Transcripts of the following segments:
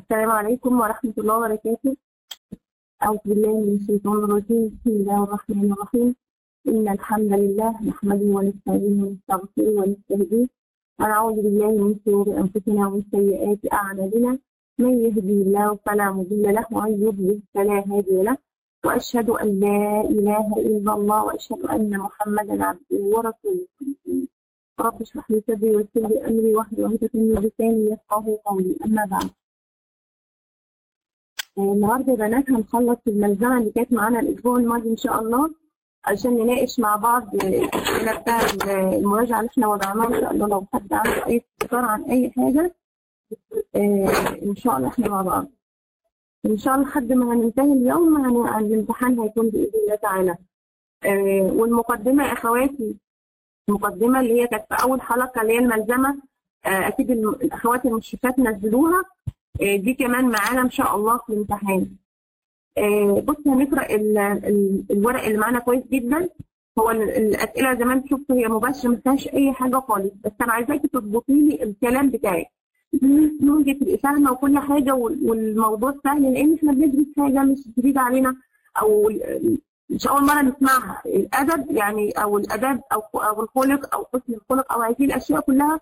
السلام عليكم ورحمة الله وبركاته أعوذ بالله من الشيطان الرجيم بسم الله الرحمن الرحيم إن الحمد لله نحمده ونستعينه ونستغفره ونستهديه ونعوذ بالله من شرور أنفسنا ومن سيئات أعمالنا من يهدي الله فلا مضل له ومن يضلل فلا هادي له وأشهد أن لا إله إلا الله وأشهد أن محمدا عبده ورسوله رب اشرح لي صدري ويسر لي أمري واحلل عقدة من لساني يفقهوا قولي أما بعد النهارده يا بنات هنخلص الملزمه اللي كانت معانا الاسبوع الماضي ان شاء الله عشان نناقش مع بعض الاسئله بتاع المراجعه اللي احنا وضعناها ان شاء الله لو حد عنده اي استفسار عن اي حاجه ان شاء الله احنا مع بعض ان شاء الله لحد ما هننتهي اليوم هن... الامتحان هيكون باذن الله تعالى والمقدمه يا اخواتي المقدمه اللي هي كانت في اول حلقه اللي هي الملزمه اكيد الاخوات المشرفات نزلوها دي كمان معانا ان شاء الله في الامتحان بص هنقرا الورق اللي معانا كويس جدا هو الاسئله زي ما انت شفتوا هي مباشره ما فيهاش اي حاجه خالص بس انا عايزاكي تظبطي لي الكلام بتاعك ممكن تبقي فاهمه وكل حاجه والموضوع سهل لان احنا بندرس حاجه مش جديده علينا او مش اول مره نسمعها الادب يعني او الاداب او او الخلق او حسن الخلق او هذه الاشياء كلها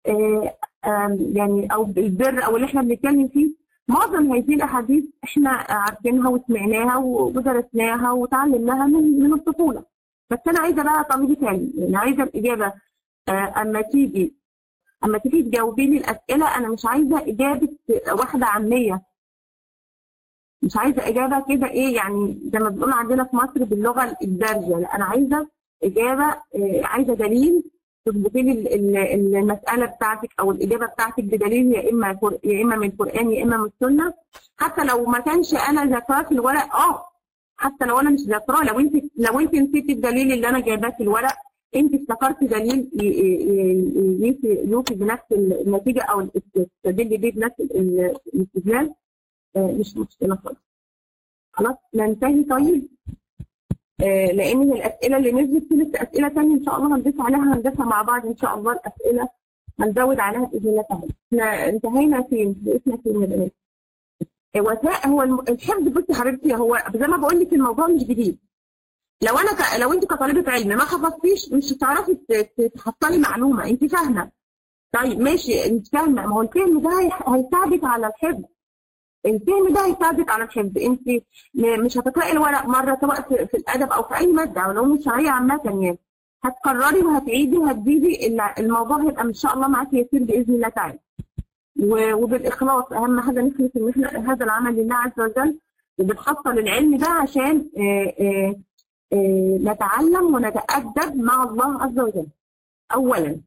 يعني او البر او اللي احنا بنتكلم فيه معظم هذه الاحاديث احنا عارفينها وسمعناها ودرسناها وتعلمناها من من الطفوله بس انا عايزه بقى طريقه ثانيه يعني عايزه الاجابه اما تيجي اما تيجي تجاوبي لي الاسئله انا مش عايزه اجابه واحده عاميه مش عايزه اجابه كده ايه يعني زي ما بنقول عندنا في مصر باللغه الدارجه لا انا عايزه اجابه عايزه دليل تظبطي لي المساله بتاعتك او الاجابه بتاعتك بدليل يا اما يا اما من القران يا اما من السنه حتى لو ما كانش انا ذاكراه في الورق اه حتى لو انا مش ذاكراه لو انت لو انت نسيتي الدليل اللي انا جايباه في الورق انت افتكرتي دليل يوفي بنفس النتيجه او تستدلي بيه بنفس الاستدلال مش مشكله خالص خلاص ننتهي طيب آه لان الاسئله اللي نزلت في لسه اسئله ثانيه ان شاء الله هندرس عليها هندرسها مع بعض ان شاء الله الاسئله هنزود عليها باذن الله تعالى احنا انتهينا فين؟ وقفنا فين يا بنات؟ وثاء هو الحفظ بصي حبيبتي هو زي ما بقول لك الموضوع مش جديد لو انا ك... لو انت كطالبه علم ما حفظتيش مش هتعرفي تحصلي معلومه انت فاهمه طيب ماشي انت فاهمه ما هو الفهم ده هيساعدك على الحفظ الفهم ده هيساعدك على الحفظ انت مش هتقراي الورق مره سواء في الادب او في اي ماده او لو شرعيه عامه يعني هتكرري وهتعيدي وهتزيدي الموضوع هيبقى ان شاء الله معاكي يسير باذن الله تعالى وبالاخلاص اهم حاجه نخلص ان احنا هذا العمل لله عز وجل وبنحصل العلم ده عشان آآ آآ آآ نتعلم ونتادب مع الله عز وجل اولا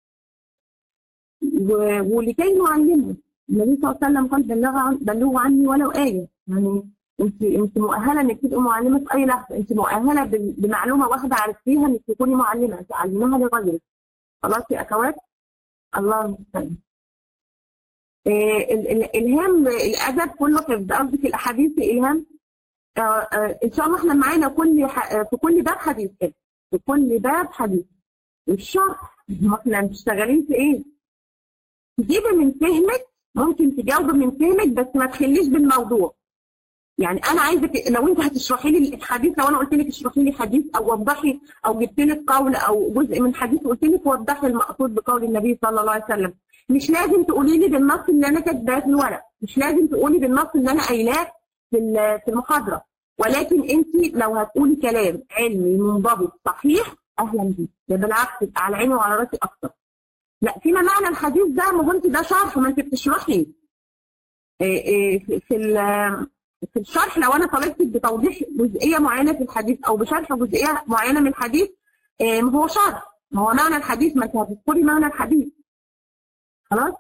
ولكي نعلمه النبي صلى الله عليه وسلم قال بلغ بلغوا عني ولو آية يعني انت انت مؤهله انك تبقي معلمه في اي لحظه انت مؤهله بمعلومه واحده عرفتيها انك تكوني معلمه تعلميها لغيرك خلاص يا اخوات الله المستعان الالهام الادب كله حفظ قصدك الاحاديث الالهام آه آه ان شاء الله احنا معانا كل في كل باب حديث كده في كل باب حديث الشرح احنا مشتغلين في ايه؟ تجيبي من فهمك ممكن تجاوبي من فهمك بس ما تخليش بالموضوع يعني انا عايزك لو انت هتشرحي لي الحديث لو انا قلت لك اشرحي لي حديث او وضحي او جبت لك قول او جزء من حديث قلت لك وضحي المقصود بقول النبي صلى الله عليه وسلم مش لازم تقولي لي بالنص اللي انا كاتباه في الورق مش لازم تقولي بالنص اللي انا قايلاه في في المحاضره ولكن انت لو هتقولي كلام علمي منضبط صحيح اهلا بيك ده بالعكس على عيني وعلى راسي اكتر لا فيما معنى الحديث ده ما هو انت ده شرح ما انت بتشرحي في في الشرح لو انا طالبتك بتوضيح جزئيه معينه في الحديث او بشرح جزئيه معينه من الحديث ما هو شرح ما هو معنى الحديث ما انت هتذكري معنى الحديث خلاص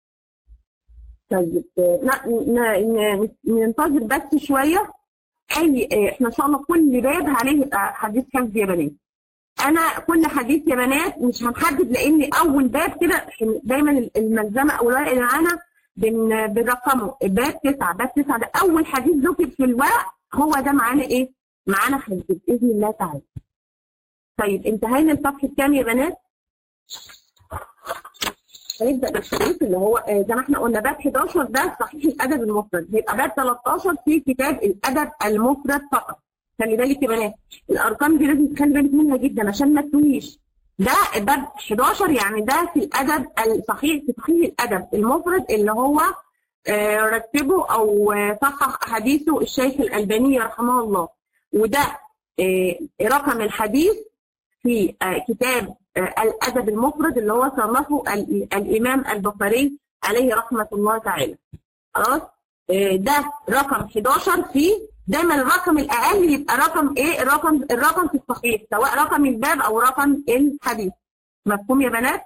طيب لا ننتظر بس شويه اي احنا ان شاء الله كل باب عليه حديث حفظ يا بنات انا كل حديث يا بنات مش هنحدد لان اول باب كده دايما الملزمه او الورق اللي معانا بن بنرقمه باب تسعه باب تسعه ده اول حديث ذكر في الورق هو ده معانا ايه؟ معانا حفظ باذن الله تعالى. طيب انتهينا الصفحه كام يا بنات؟ هنبدا بالحديث اللي هو آه، زي ما احنا قلنا باب 11 ده صحيح الادب المفرد هيبقى باب 13 في كتاب الادب المفرد فقط خلي بالك يا بنات الارقام دي لازم تخلي بالك منها جدا عشان ما تتوهيش ده باب 11 يعني ده في الادب الصحيح في صحيح الادب المفرد اللي هو آه، رتبه او آه، صحح احاديثه الشيخ الالباني رحمه الله وده آه، رقم الحديث في آه، كتاب آه، الادب المفرد اللي هو صنفه ال- الامام البخاري عليه رحمه الله تعالى خلاص آه، ده رقم 11 في دايما الرقم الاقل يبقى رقم ايه الرقم الرقم في الصحيح سواء رقم الباب او رقم الحديث مفهوم يا بنات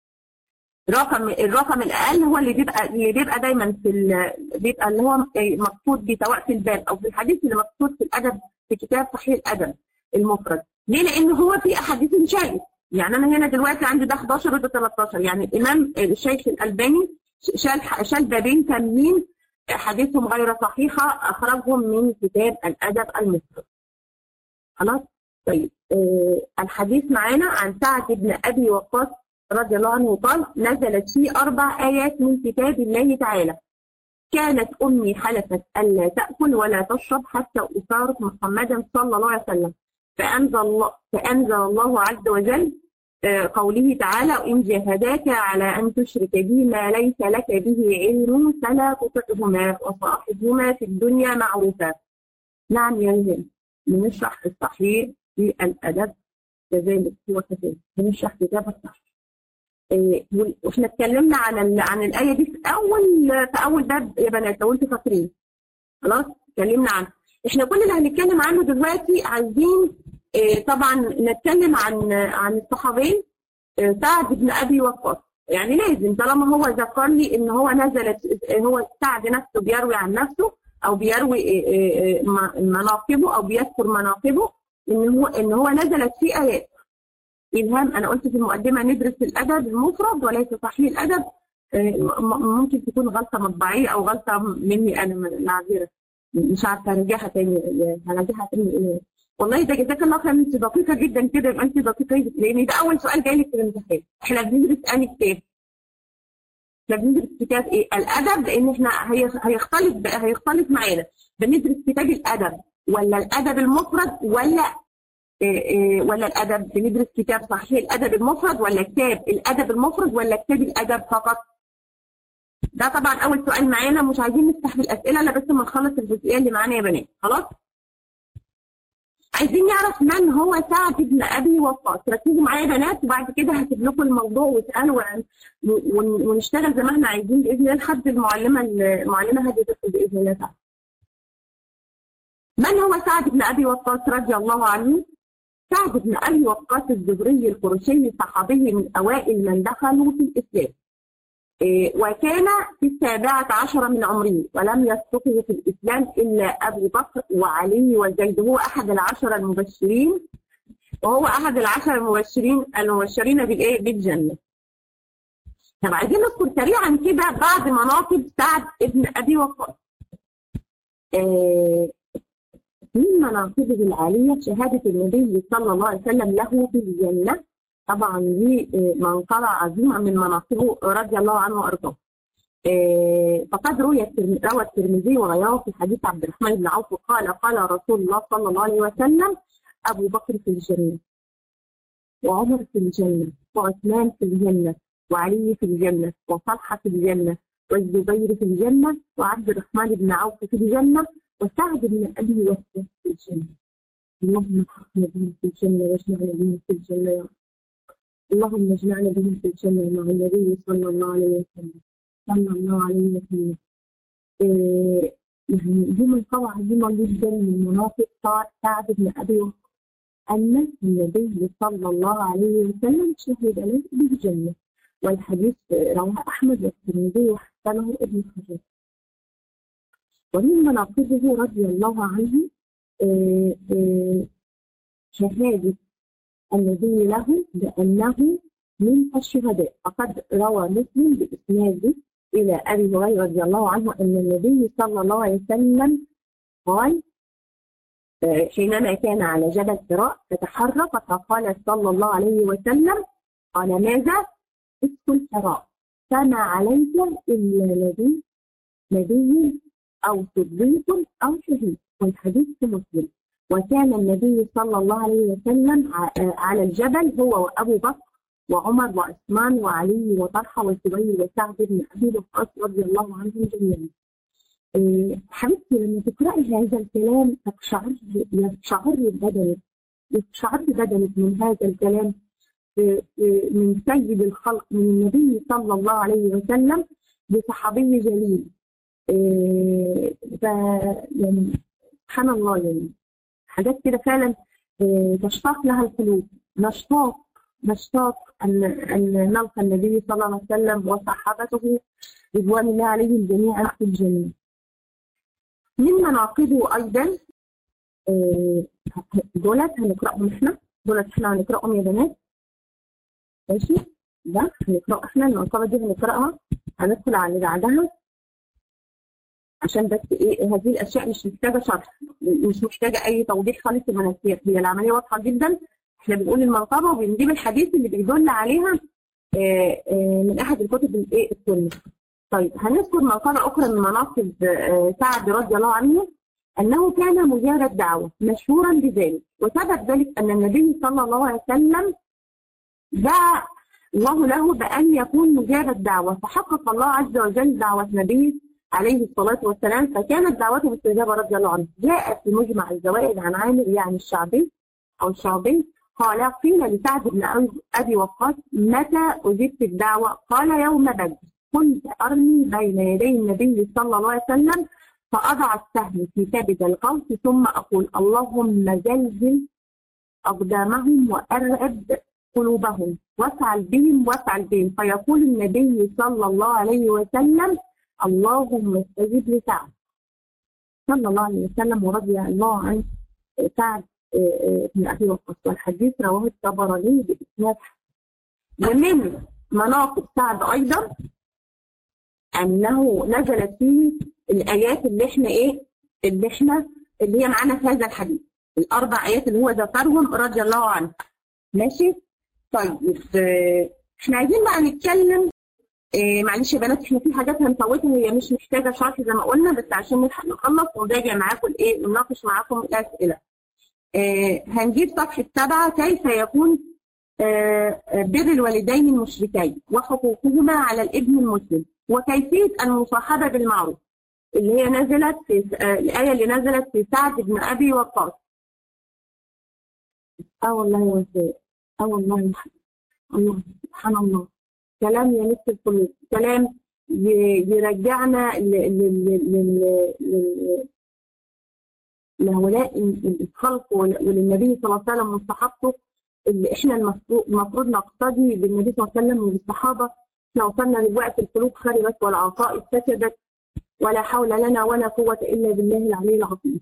رقم الرقم الاقل هو اللي بيبقى اللي بيبقى دايما في ال- بيبقى اللي هو مقصود بيه سواء في الباب او في الحديث اللي مقصود في الادب في كتاب صحيح الادب المفرد ليه؟ لان هو في احاديث انشالت يعني انا هنا دلوقتي عندي ده 11 وده 13 يعني الامام الشيخ الالباني شال شال بابين كاملين حديثهم غير صحيحه اخرجهم من كتاب الادب المفرد خلاص طيب آه الحديث معانا عن سعد بن ابي وقاص رضي الله عنه قال نزلت فيه اربع ايات من كتاب الله تعالى كانت امي حلفت الا تاكل ولا تشرب حتى افارق محمدا صلى الله عليه وسلم فانزل الله فانزل الله عز وجل آه، قوله تعالى وان جاهداك على ان تشرك بي ما ليس لك به علم فلا تطعهما وصاحبهما في الدنيا معروفا نعم يا رجال بنشرح الصحيح في الادب كذلك هو كذلك بنشرح كتاب الصحيح إيه، وال- واحنا اتكلمنا عن ال- عن الايه دي في اول في اول باب يا بنات لو انتوا فاكرين خلاص اتكلمنا عنه احنا كل اللي هنتكلم عنه دلوقتي عايزين إيه، طبعا نتكلم عن عن الصحابي إيه، سعد بن ابي وقاص يعني لازم طالما هو ذكر لي ان هو نزلت هو سعد نفسه بيروي عن نفسه او بيروي إيه، إيه، إيه، م- مناقبه او بيذكر مناقبه ان هو ان هو نزلت فيه ايات إلهام أنا قلت في المقدمة ندرس الأدب المفرد وليس صحيح الأدب آه، م- ممكن تكون غلطة مطبعية أو غلطة مني أنا م- معذرة مش عارفة هرجعها تاني هرجعها تاني إيه. والله ده جزاك الله خير انت دقيقة جدا كده يبقى انت دقيقة لأن ده أول سؤال جاي لك في الامتحان احنا بندرس أنهي كتاب؟ احنا بندرس كتاب إيه؟ الأدب لأن احنا هي- هيختلف بقى- هيختلف معانا بندرس كتاب الأدب ولا الأدب المفرد ولا إيه إيه ولا الادب بندرس كتاب صحيح الادب المفرد ولا كتاب الادب المفرد ولا كتاب الادب فقط ده طبعا اول سؤال معانا مش عايزين نفتح بالاسئله الا بس ما نخلص الجزئيه اللي معانا يا بنات خلاص عايزين نعرف من هو سعد بن ابي وقاص ركزوا معايا يا بنات وبعد كده هسيب لكم الموضوع واسالوا عن ون- ونشتغل زي ما احنا عايزين باذن الله لحد المعلمه المعلمه هدي تدخل باذن الله تعالى من هو سعد بن ابي وقاص رضي الله عنه سعد بن ابي وقاص الزهري القرشي صحابي من اوائل من دخلوا في الاسلام إيه، وكان في السابعة عشرة من عمره ولم يسبقه في الإسلام إلا أبو بكر وعلي وزيد هو أحد العشرة المبشرين وهو أحد العشرة المبشرين المبشرين بالإيه؟ بالجنة. طب عايزين نذكر سريعا كده بعض مناقب سعد بن أبي وقاص. إيه، من مناقبه العالية شهادة النبي صلى الله عليه وسلم له بالجنة طبعا دي آه، منقبة عظيمة من مناقبه رضي الله عنه وأرضاه آه، فقد روي الترم- روى الترمذي وغيره في حديث عبد الرحمن بن عوف قال قال رسول الله صلى الله عليه وسلم أبو بكر في الجنة وعمر في الجنة وعثمان في الجنة وعلي في الجنة وطلحة في الجنة والزبير في الجنة وعبد الرحمن بن عوف في الجنة وسعد بن أبي وقاص في الجنة اللهم احفظنا بهم في الجنة واجمعنا بهم في الجنة يا رب اللهم اجمعنا بهم في الجنة مع النبي صلى الله عليه وسلم صلى الله عليه وسلم إيه يعني دي منقبة عظيمة جدا من مناطق سعد سعد بن أبي وقاص أن النبي صلى الله عليه وسلم شهد له بالجنة والحديث رواه أحمد والترمذي وحسنه ابن حجر ومن مناقبه رضي الله عنه آه، آه، شهادة النبي له بأنه من الشهداء فقد روى مسلم بإسناده إلى أبي هريرة رضي الله عنه أن النبي صلى الله عليه وسلم قال آه، حينما كان على جبل حراء فتحرك فقال صلى الله عليه وسلم قال ماذا؟ اسكن حراء فما عليك إلا نبي نبي أو صديق أو شهيد والحديث في مسلم وكان النبي صلى الله عليه وسلم على الجبل هو وأبو بكر وعمر وعثمان وعلي وطلحة والزبير وسعد بن أبي وقاص رضي الله عنهم جميعا. حبيبتي لما تقرأي هذا الكلام تقشعر يقشعر بدنك يقشعر بدنك من هذا الكلام من سيد الخلق من النبي صلى الله عليه وسلم بصحابي جليل ف يعني سبحان الله يعني حاجات كده فعلا تشتاق لها القلوب نشتاق نشتاق ان ان نلقى النبي صلى الله عليه وسلم وصحابته رضوان الله عليهم جميعا في الجنه. من مناقبه ايضا دولت هنقراهم احنا دولت احنا هنقراهم يا بنات ماشي ده هنقرا احنا المنقبه دي هنقراها هندخل على اللي بعدها عشان بس ايه هذه الاشياء مش محتاجه شرح مش محتاجه اي توضيح خالص في المناسير هي العمليه واضحه جدا احنا بنقول المنقبه وبنجيب الحديث اللي بيدل عليها آآ آآ من احد الكتب الايه السنه طيب هنذكر منقبه اخرى من مناقب سعد رضي الله عنه انه كان مجاب الدعوه مشهورا بذلك وسبب ذلك ان النبي صلى الله عليه وسلم دعا الله له بان يكون مجاب الدعوه فحقق الله عز وجل دعوه نبيه عليه الصلاة والسلام فكانت دعوته مستجابة رضي الله عنه جاء في مجمع الزوائد عن عامر يعني الشعبي أو الشعبي قال قيل لسعد بن أبي وقاص متى أجبت الدعوة قال يوم بدر كنت أرمي بين يدي النبي صلى الله عليه وسلم فأضع السهم في كبد القوس ثم أقول اللهم زلزل أقدامهم وأرعب قلوبهم وافعل بهم وافعل بهم فيقول النبي صلى الله عليه وسلم اللهم استجب لسعد صلى الله عليه وسلم ورضي الله عن سعد بن ابي وقاص والحديث رواه الطبراني باسناد ومن مناقب سعد ايضا انه نزلت فيه الايات اللي احنا ايه اللي احنا اللي هي معانا في هذا الحديث الاربع ايات اللي هو ذكرهم رضي الله عنه ماشي طيب احنا عايزين بقى نتكلم إيه معلش يا بنات احنا في حاجات هنفوتها هي مش محتاجه شرح زي ما قلنا بس عشان نلحق نخلص ونراجع معاكم الايه نناقش معاكم الاسئله. إيه هنجيب صفحه سبعه كيف يكون إيه بر الوالدين المشركين وحقوقهما على الابن المسلم وكيفيه المصاحبه بالمعروف اللي هي نزلت في الايه اللي نزلت في سعد بن ابي وقاص. اه والله وزاء اه والله الله سبحان الله كلام يمس القلوب كلام يرجعنا لهؤلاء الخلق وللنبي صلى الله عليه وسلم وصحابته اللي احنا المفروض نقتدي بالنبي صلى الله عليه وسلم وبالصحابه احنا وصلنا للوقت القلوب خربت والعطاء فسدت ولا حول لنا ولا قوه الا بالله العلي العظيم.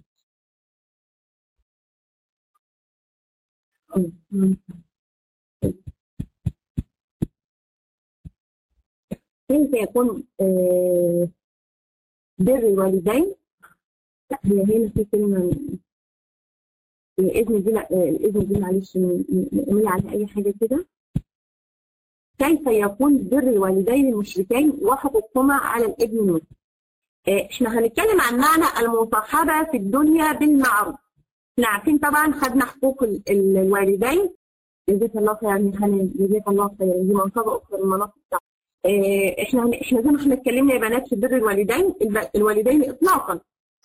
كيف يكون بر الوالدين لا هي هنا في كلمة الإذن دي الإذن دي معلش نقول على أي حاجة كده كيف يكون بر الوالدين المشركين وحقوقهما على الابن المسلم احنا هنتكلم عن معنى المصاحبة في الدنيا بالمعروف احنا عارفين طبعا خدنا حقوق الوالدين جزاك الله خير يا حنان جزاك الله خير دي منصبة أخرى من المناصب احنا احنا زي ما احنا اتكلمنا يا بنات في بر الوالدين الوالدين اطلاقا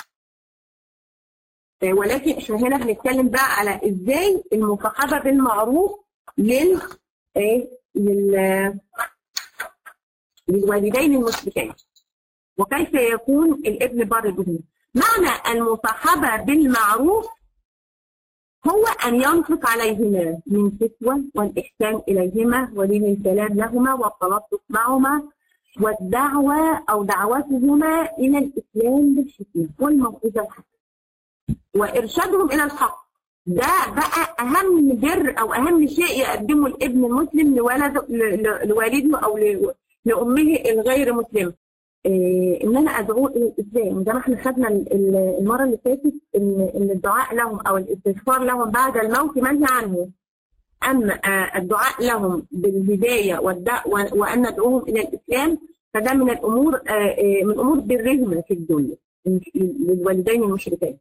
ولكن احنا هنا هنتكلم بقى على ازاي المصاحبه بالمعروف لل ايه لل للوالدين المشركين وكيف يكون الابن بر بهما معنى المصاحبه بالمعروف هو أن ينفق عليهما من كسوة والإحسان إليهما ولين الكلام لهما والتلطف معهما والدعوة أو دعوتهما إلى الإسلام بالحكمة والموعظة الحسنة وإرشادهم إلى الحق ده بقى أهم بر أو أهم شيء يقدمه الابن المسلم لولد لوالده أو لأمه الغير مسلمة إيه ان انا ادعوه الى الاسلام زي ما احنا خدنا المره اللي فاتت ان ان الدعاء لهم او الاستغفار لهم بعد الموت منهي عنه أما الدعاء لهم بالهداية وأن ندعوهم إلى الإسلام فده من الأمور من أمور برهم في الدنيا للوالدين المشركين.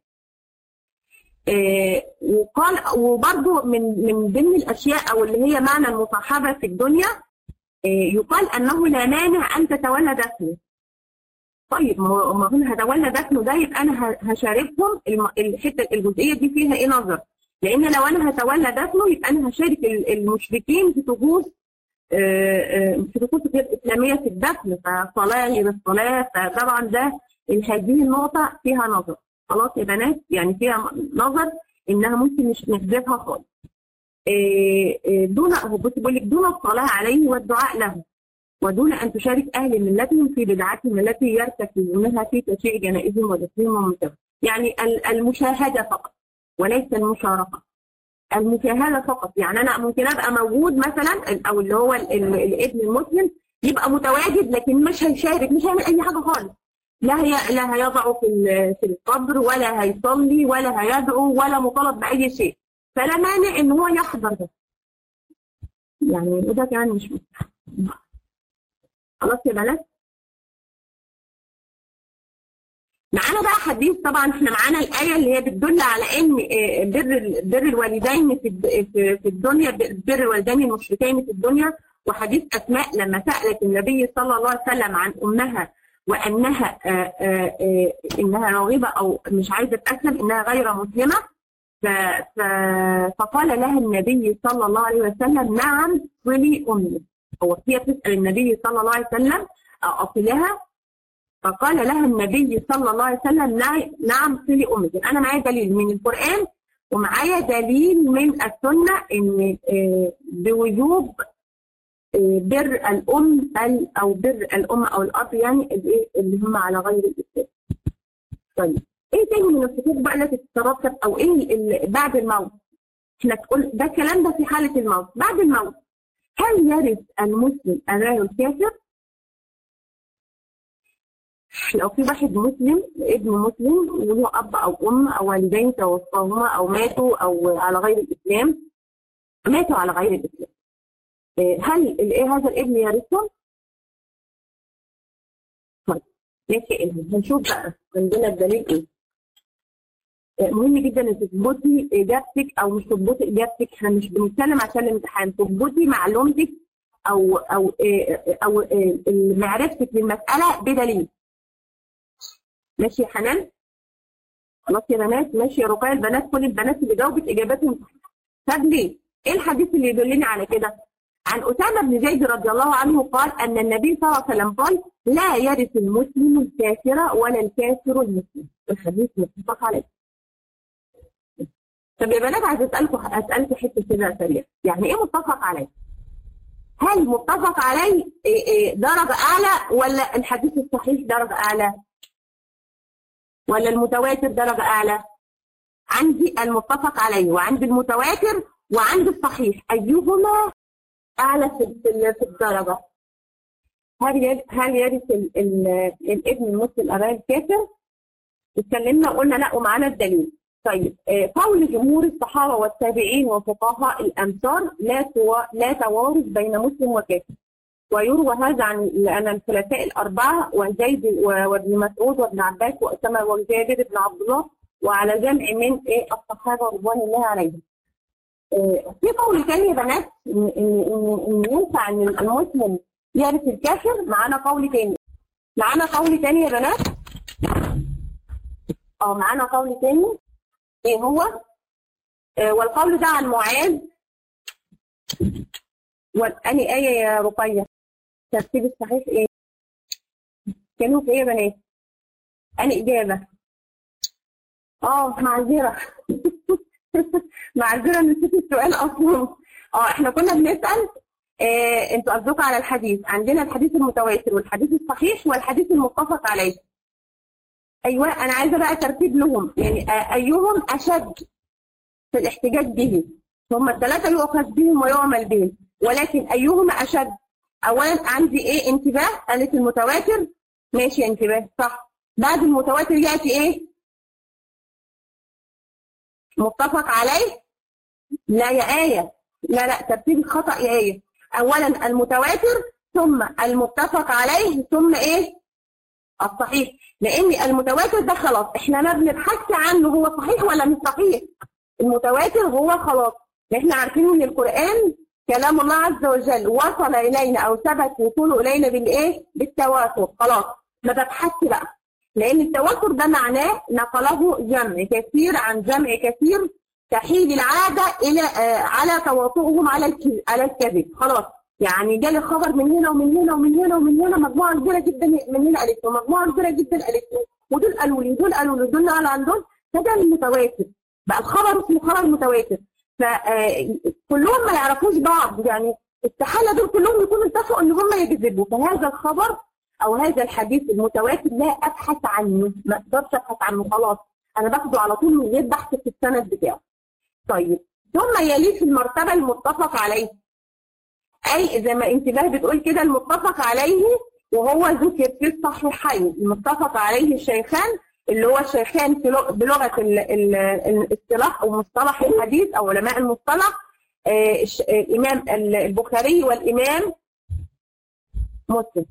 وقال وبرضه من من ضمن الأشياء أو اللي هي معنى المصاحبة في الدنيا يقال أنه لا مانع أن تتولى دفنه. طيب ما هو هتولى دفنه ده يبقى أنا هشاركهم الحتة الجزئية دي فيها إيه نظر؟ لان لو انا هتولى دفنه يبقى انا هشارك المشركين في طقوس في طقوس غير اسلاميه في الدفن فصلاه غير الصلاه فطبعا ده هذه النقطه فيها نظر خلاص يا بنات يعني فيها نظر انها ممكن مش نحذفها خالص دون هو بص بيقول لك دون الصلاه عليه والدعاء له ودون ان تشارك اهل ملتهم في بدعتهم التي يرتكبونها في تشييع جنائزهم ودفنهم ومتهم يعني المشاهده فقط وليس المشاركه المشاهده فقط يعني انا ممكن ابقى موجود مثلا او اللي هو الابن المسلم يبقى متواجد لكن مش هيشارك مش هيعمل اي حاجه خالص لا هي لا هيضع في في القبر ولا هيصلي ولا هيدعو ولا مطالب باي شيء فلا مانع ان هو يحضر ده يعني ده كمان مش مستحب خلاص يا بنات معانا بقى حديث طبعا احنا معانا الايه اللي هي بتدل على ان بر بر الوالدين في في الدنيا بر الوالدين المشركين في الدنيا وحديث اسماء لما سالت النبي صلى الله عليه وسلم عن امها وانها آآ آآ انها راغبه او مش عايزه تاسلم انها غير مسلمه فقال لها النبي صلى الله عليه وسلم نعم صلي امي هو هي بتسال النبي صلى الله عليه وسلم اصلها فقال لها النبي صلى الله عليه وسلم نعم صلي امك انا معايا دليل من القران ومعايا دليل من السنه ان بوجوب بر الام او بر الام او الاب يعني اللي هم على غير الاسلام. طيب ايه تاني من الحقوق بقى التي تترتب او ايه اللي بعد الموت؟ احنا تقول ده الكلام ده في حاله الموت، بعد الموت هل يرث المسلم اباه الكافر؟ لو في واحد مسلم ابن مسلم وله اب او ام او والدين توفاهما او ماتوا او على غير الاسلام ماتوا على غير الاسلام هل ايه هذا الابن يرثهم؟ طيب ماشي هنشوف بقى عندنا الدليل ايه مهم جدا ان تثبتي اجابتك او مش تثبتي اجابتك احنا مش بنتكلم عشان الامتحان تثبتي معلومتك او او او معرفتك للمساله بدليل ماشي يا حنان خلاص يا بنات ماشي يا رقية البنات كل البنات اللي جاوبت اجاباتهم طب ليه؟ ايه الحديث اللي يدلني على كده؟ عن اسامه بن زيد رضي الله عنه قال ان النبي صلى الله عليه وسلم قال لا يرث المسلم الكافر ولا الكافر المسلم الحديث متفق عليه طب يا بنات عايز اسالكم اسالكم حته كده سريعه يعني ايه متفق عليه؟ هل متفق عليه درجه اعلى ولا الحديث الصحيح درجه اعلى؟ ولا المتواتر درجة أعلى؟ عندي المتفق عليه وعندي المتواتر وعندي الصحيح أيهما أعلى في الدرجة؟ هل هل يرث الابن المسلم أباه الكافر؟ اتكلمنا وقلنا لا ومعانا الدليل. طيب قول جمهور الصحابة والتابعين وفقهاء الأمصار لا لا توارث بين مسلم وكافر. ويروى هذا عن عن الخلفاء الأربعة وزيد وابن مسعود وابن عباس وأسامة وجابر بن عبد الله وعلى جمع من إيه الصحابة رضوان الله عليهم. في قول ثاني يا بنات إن إن إن ينفع إن المسلم يرث الكافر معانا قول ثاني. معانا قول ثاني يا بنات؟ اه معانا قول ثاني إيه هو؟ والقول ده عن معاذ وأني آية يا رقية الترتيب الصحيح ايه؟ كانوا في ايه يا بنات؟ أنا إجابة اه معذرة معذرة نسيت السؤال أصلا اه احنا كنا بنسأل آه انتوا قصدكم على الحديث عندنا الحديث المتواتر والحديث الصحيح والحديث المتفق عليه ايوه انا عايزه بقى ترتيب لهم يعني آه ايهم اشد في الاحتجاج به هم الثلاثه يؤخذ بهم ويعمل بهم ولكن ايهما اشد اولا عندي ايه انتباه قالت المتواتر ماشي انتباه صح بعد المتواتر ياتي ايه متفق عليه لا يا آية لا لا ترتيب الخطأ ايه اولا المتواتر ثم المتفق عليه ثم ايه الصحيح لان المتواتر ده خلاص احنا ما بنبحثش عنه هو صحيح ولا مش صحيح المتواتر هو خلاص احنا عارفين ان القران كلام الله عز وجل وصل الينا او ثبت وصوله الينا بالايه بالتواتر خلاص ما ببحثش بقى لان التواتر ده معناه نقله جمع كثير عن جمع كثير تحيل العاده الى آه على تواطؤهم على على الكذب خلاص يعني جالي خبر من هنا ومن هنا ومن هنا ومن هنا مجموعه كبيره جدا من هنا قالت له مجموعه كبيره جدا قالت له ودول قالوا لي دول قالوا لي دول قالوا عن دول فده المتواتر بقى الخبر اسمه خبر متواتر فكلهم ما يعرفوش بعض يعني استحاله دول كلهم يكونوا اتفقوا ان هم يكذبوا فهذا الخبر او هذا الحديث المتواتر لا ابحث عنه ما اقدرش ابحث عنه خلاص انا باخده على طول من غير بحث في السند بتاعه طيب ثم يليه في المرتبه المتفق عليه اي زي ما انتباه بتقول كده المتفق عليه وهو ذكر في الصحيحين المتفق عليه الشيخان اللي هو الشيخان بلغه الاصطلاح او مصطلح الحديث او علماء المصطلح الامام البخاري والامام مسلم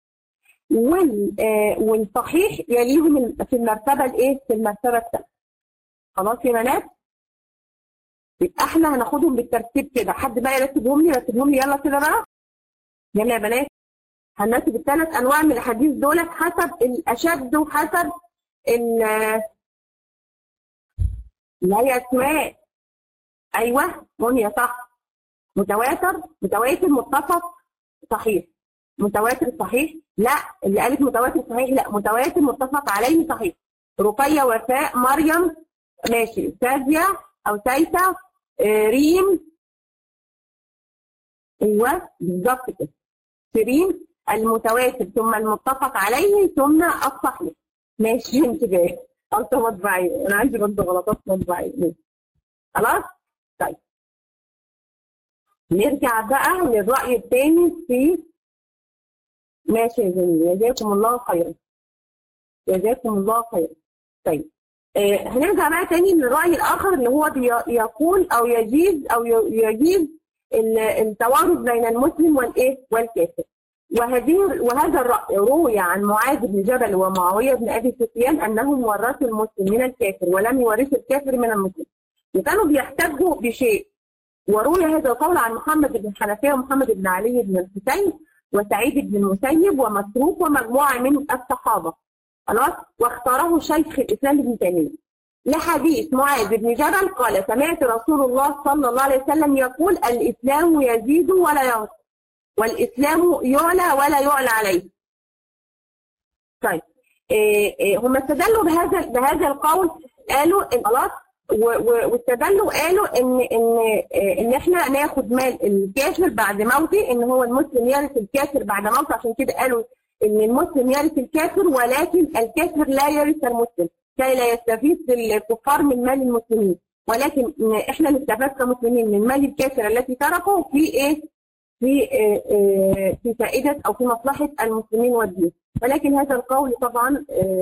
والصحيح يليهم في المرتبه الايه في المرتبه الثالثه خلاص يا بنات يبقى احنا هناخدهم بالترتيب كده حد بقى يرتبهم لي يرتبهم لي يلا كده بقى يلا يا بنات هنرتب الثلاث انواع من الحديث دولت حسب الاشد وحسب ال اللي هي اسماء ايوه منيا صح متواتر متواتر متفق صحيح متواتر صحيح لا اللي قالت متواتر صحيح لا متواتر متفق عليه صحيح رقيه وفاء مريم ماشي سازيا او سايسه آه ريم ايوه بالظبط كده شيرين المتواتر ثم المتفق عليه ثم الصحيح ماشي انت جاي غلطه مطبعيه انا عندي برضه غلطات مطبعيه خلاص طيب نرجع بقى للراي الثاني في ماشي يا جميل جزاكم الله خيرا جزاكم الله خيرا طيب آه هنرجع بقى تاني للرأي الآخر اللي هو يقول أو يجيز أو يجيز التوارث بين المسلم والإيه والكافر وهذه وهذا الرأي روي عن معاذ بن جبل ومعاوية بن أبي سفيان أنهم ورثوا المسلم من الكافر ولم يورثوا الكافر من المسلم وكانوا بيحتجوا بشيء وروي هذا القول عن محمد بن حنفية ومحمد بن علي بن الحسين وسعيد بن المسيب ومسروق ومجموعة من الصحابة خلاص واختاره شيخ الإسلام ابن تيمية لحديث معاذ بن جبل قال سمعت رسول الله صلى الله عليه وسلم يقول الإسلام يزيد ولا ينقص والإسلام يعلى ولا يعلى عليه طيب إيه إيه هم استدلوا بهذا بهذا القول قالوا ان خلاص واستدلوا قالوا ان ان ان احنا ناخد مال الكافر بعد موته ان هو المسلم يرث الكافر بعد موته عشان كده قالوا ان المسلم يرث الكافر ولكن الكافر لا يرث المسلم كي لا يستفيد الكفار من مال المسلمين ولكن احنا نستفاد كمسلمين من مال الكافر التي تركه في ايه؟ في في فائده او في مصلحه المسلمين والدين ولكن هذا القول طبعا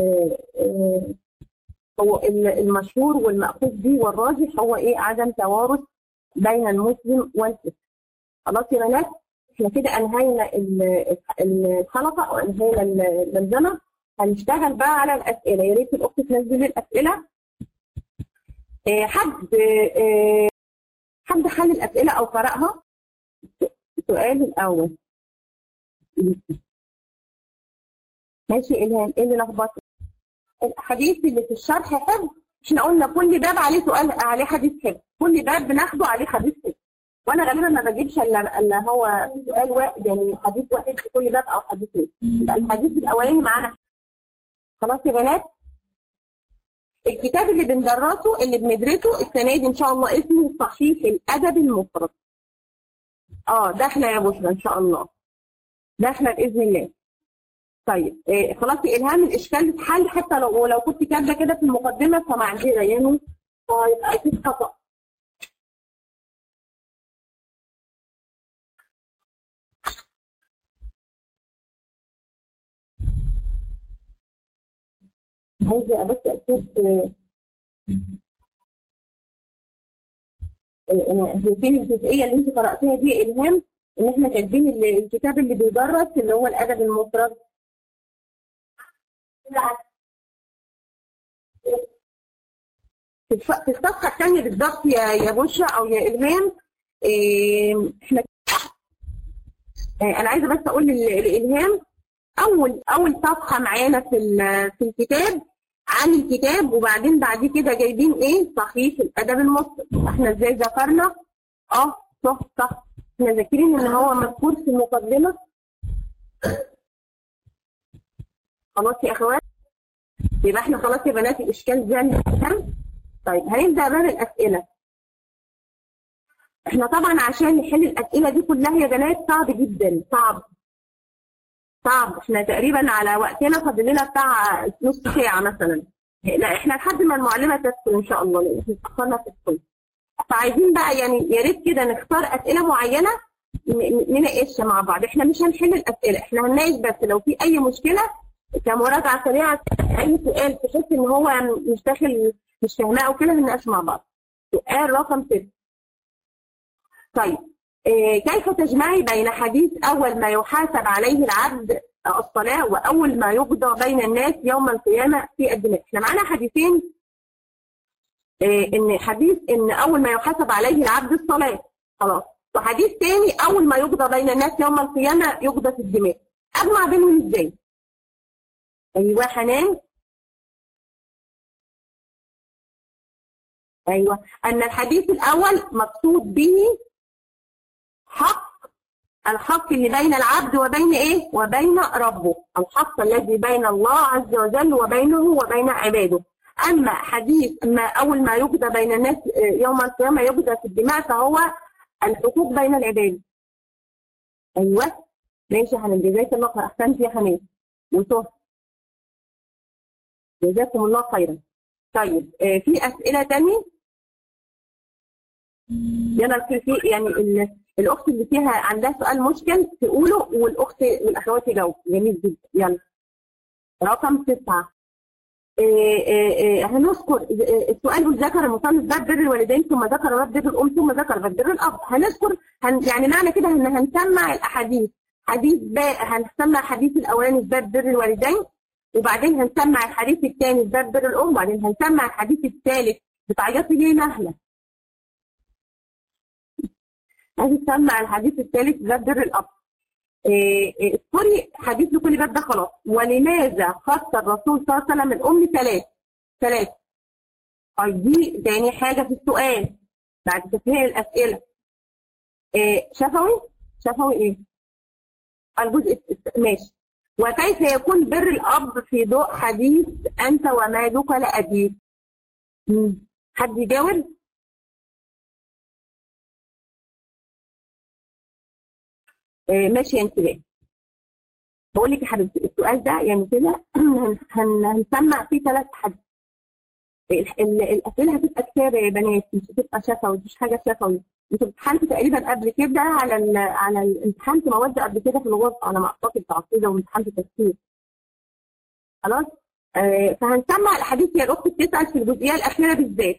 هو المشهور والمأخوذ به والراجح هو ايه عدم توارث بين المسلم والكافر خلاص يا بنات احنا كده انهينا الحلقه او انهينا الملزمه هنشتغل بقى على الاسئله يا ريت الاخت تنزل لي الاسئله اه حد اه حد حل الاسئله او قراها السؤال الاول ماشي الهام ايه اللي لخبطك الحديث اللي في الشرح حفظ احنا قلنا كل باب عليه سؤال عليه حديث حفظ كل باب بناخده عليه حديث حفظ وانا غالبا ما بجيبش الا الا هو سؤال واحد يعني حديث واحد في كل باب او حديثين يبقى الحديث الاولاني معانا خلاص يا بنات الكتاب اللي بندرسه اللي بندرسه السنه دي ان شاء الله اسمه صحيح الادب المفرد اه ده احنا يا بشرى ان شاء الله ده احنا باذن الله طيب إيه خلاص الهام الاشكال اتحل حتى لو لو كنت كاتبه كده في المقدمه فمعذره يعني هيبقى اكيد خطا عايزه بس اشوف هي فين الجزئيه اللي انت قراتيها دي الهام ان احنا كاتبين ال- الكتاب اللي بيدرس اللي هو الادب المفرد في الف- في الصفحه الثانيه بالضبط يا يا بشرى او يا الهام إيه، احنا آه، انا عايزه بس اقول لل- للالهام اول اول صفحه معانا في ال- في الكتاب عن الكتاب وبعدين بعد كده جايبين ايه صحيح الادب المصري احنا ازاي ذكرنا اه صح صح احنا ذاكرين ان هو مذكور في المقدمه خلاص يا اخوات يبقى احنا خلاص يا بنات الاشكال زال تم طيب هنبدا بقى الاسئله احنا طبعا عشان نحل الاسئله دي كلها يا بنات صعب جدا صعب صعب احنا تقريبا على وقتنا فاضل لنا بتاع نص ساعه مثلا لا احنا لحد ما المعلمه تدخل ان شاء الله لان احنا اتاخرنا في الدخول فعايزين بقى يعني يا ريت كده نختار اسئله معينه ن- ن- نناقشها مع بعض احنا مش هنحل الاسئله احنا هنناقش بس لو في اي مشكله كمراجعه سريعه اي سؤال تحس ان هو مش داخل مش فاهماه او كده هنناقش مع بعض سؤال رقم ست طيب إيه، كيف تجمعي بين حديث أول ما يحاسب عليه العبد الصلاة وأول ما يقضى بين الناس يوم القيامة في الدماء احنا معانا حديثين إيه، إن حديث إن أول ما يحاسب عليه العبد الصلاة خلاص وحديث تاني أول ما يقضى بين الناس يوم القيامة يقضى في الدماء أجمع بينهم إزاي؟ أيوه حنان أيوه أن الحديث الأول مقصود به حق الحق اللي بين العبد وبين ايه؟ وبين ربه، الحق الذي بين الله عز وجل وبينه وبين عباده. اما حديث ما اول ما يقضى بين الناس آه، يوم القيامه يقضى في الدماء فهو الحقوق بين العباد. ايوه ماشي يا حنان جزاك الله خير احسنت يا حنان وصوت جزاكم الله خيرا. طيب آه، في اسئله ثانيه؟ يلا في في- يعني ال- الاخت اللي فيها عندها سؤال مشكل تقوله والاخت والاخوات يجاوبوا جميل جدا يلا رقم تسعه إيه إيه إيه هنذكر إيه السؤال والذكر المصنف باب بر الوالدين ثم ذكر باب بر الام ثم ذكر باب بر الاب هنذكر هن يعني معنى كده ان هنسمع الاحاديث حديث با هنسمع الحديث الاولاني في باب بر الوالدين وبعدين هنسمع الحديث الثاني في باب بر الام وبعدين هنسمع الحديث الثالث بتعيطي ليه نهله عايز تسمع الحديث الثالث باب بر الاب إيه، إيه، اذكري حديث لكل باب ده خلاص ولماذا خص الرسول صلى الله عليه وسلم الام ثلاث ثلاث طيب دي تاني حاجه في السؤال بعد تسهيل الاسئله إيه، شفوي شفوي ايه الجزء الت- ماشي وكيف يكون بر الاب في ضوء حديث انت ومالك لابيك مم. حد يجاوب إيه، ماشي يا انتباه بقول لك يا حبيبتي السؤال ده يعني كده هن- هن- هنسمع فيه ثلاث حد ال- ال- الاسئله هتبقى كتابه يا بنات مش هتبقى شفوي مش حاجه شفوي انتوا امتحنتوا تقريبا قبل كده على ال على ال- امتحنتوا مواد قبل كده في الغرفه على ما اعتقد تعقيده وامتحنتوا تفسير خلاص آه فهنسمع الحديث يا الاخت بتسال في الجزئيه الاخيره بالذات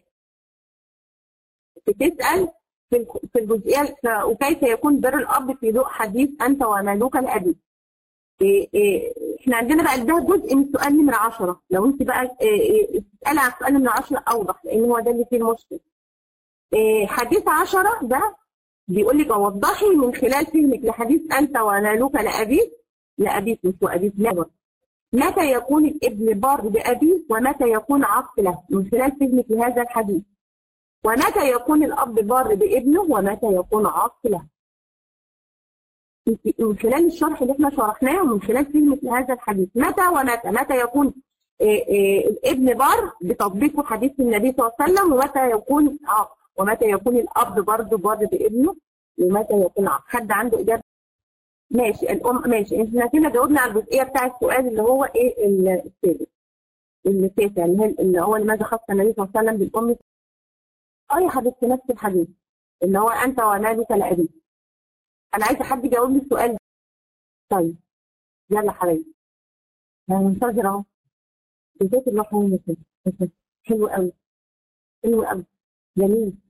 بتسال في الج- في الجزئيه ف- وكيف يكون بر الاب في ضوء حديث انت ومالك لابيك إيه إيه احنا عندنا بقى ده جزء من سؤال نمرة 10 لو انت بقى إيه إيه تسألي على سؤال نمرة 10 اوضح لان هو ده اللي فيه المشكلة إيه حديث 10 ده بيقول لك وضحي من خلال فهمك لحديث انت ونالوك لابيك لابيك مش وابيك لا متى يكون الابن بار بابيه ومتى يكون عق له من خلال فهمك لهذا الحديث ومتى يكون الاب بار بابنه ومتى يكون عاق له من خلال الشرح اللي احنا شرحناه ومن خلال فهمك لهذا الحديث متى ومتى متى يكون إيه إيه الابن بار بتطبيق حديث النبي صلى الله عليه وسلم ومتى يكون عاق ومتى يكون الاب برضه بار بابنه ومتى يكون عاق حد عنده اجابه ماشي الام ماشي احنا كده جاوبنا على الجزئيه بتاع السؤال اللي هو ايه ال- الثالث التاسع اللي هي- اللي هو لماذا خص النبي صلى الله عليه وسلم بالام اه يا حبيبتي نفس الحديث اللي هو انت ومالك لابيك انا عايزه حد يجاوب لي السؤال ده طيب يلا حبايبي انا منتظره اهو جزاك الله خير يا ستي. حلو قوي حلو قوي جميل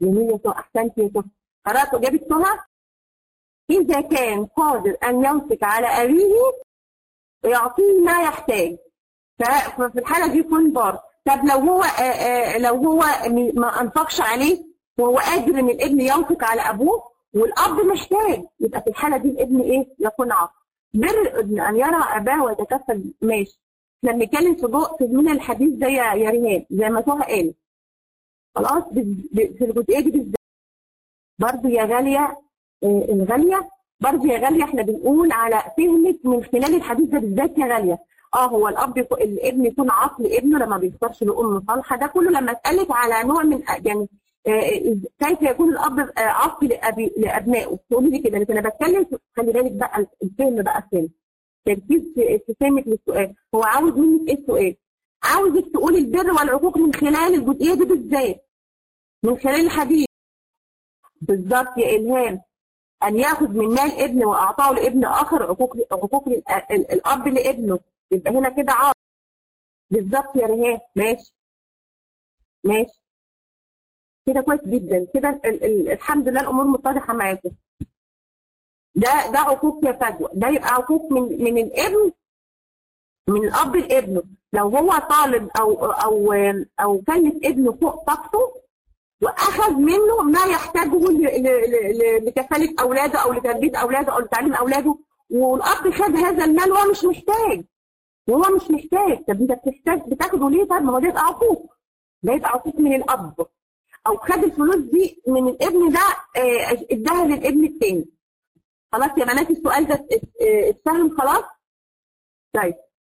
جميل يا سهى احسنت يا سهى قرات اجابه سهى اذا كان قادر ان ينفق على ابيه ويعطيه ما يحتاج ف- ففي الحاله دي يكون بار طب لو هو آه، آه، لو هو م- ما انفقش عليه وهو قادر ان الابن ينفق على ابوه والاب محتاج يبقى في الحاله دي الابن ايه يكون عاق بر الابن ان يرى اباه ويتكفل ماشي احنا بنتكلم في ضوء في من الحديث ده يا يا ريهام زي ما سهى قال خلاص بز- ب- في الجزئيه دي بالذات برضه يا غاليه آه، الغاليه برضه يا غاليه احنا بنقول على فهمك من خلال الحديث ده بالذات يا غاليه اه هو الاب يكون الابن يكون عاقل ابنه لما بيختارش لام صالحه ده كله لما اسالك على نوع من يعني آه، كيف يكون الاب آه، عاقل لأبي- لابنائه تقولي لي كده لكن انا بتكلم في- خلي بالك بقى الفهم بقى فين تركيز في في فهمك للسؤال هو عاوز منك ايه السؤال عاوزك تقولي البر والعقوق من خلال الجزئيه دي بالذات من خلال الحديث بالظبط يا الهام ان ياخذ من مال ابن واعطاه لابن اخر عقوق عقوق ال- ال- الاب لابنه يبقى هنا كده عاق بالظبط يا ريهام ماشي ماشي كده كويس جدا كده ال- ال- الحمد لله الامور متضحه معاكم ده ده عقوق يا فجوه ده يبقى عقوق من من الابن من الاب لابنه لو هو طالب او او او كلف ابنه فوق طاقته واخذ منه ما يحتاجه ل- ل- ل- لكفاله اولاده او لتربيه اولاده او لتعليم اولاده والاب خد هذا المال وهو مش محتاج وهو مش محتاج طب انت بتحتاج بتاخده ليه طب ما هو ده يبقى عقوق ده يبقى عقوق من الاب او خد الفلوس دي من الابن ده آه، اداها للابن التاني خلاص يا بنات السؤال ده ات- اه، اتفهم خلاص طيب